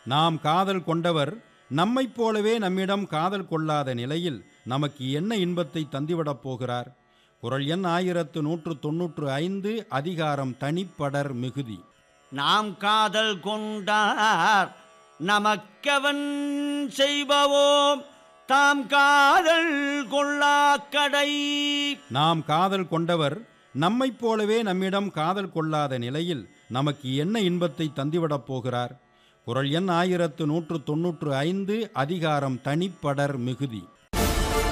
நாம் காதல் கொண்டவர் நம்மைப் போலவே நம்மிடம் காதல் கொள்ளாத நிலையில் நமக்கு என்ன இன்பத்தை தந்துவிடப் போகிறார் குரல் எண் ஆயிரத்து நூற்று தொன்னூற்று ஐந்து அதிகாரம் தனிப்படர் மிகுதி நாம் காதல் கொண்டார் நமக்கவன் செய்பவோம் தாம் காதல் கொள்ளாக்கடை நாம் காதல் கொண்டவர் நம்மைப் போலவே நம்மிடம் காதல் கொள்ளாத நிலையில் நமக்கு என்ன இன்பத்தை தந்துவிடப் போகிறார் குரல் எண் ஆயிரத்து நூற்று தொன்னூற்று ஐந்து அதிகாரம் தனிப்படர் மிகுதி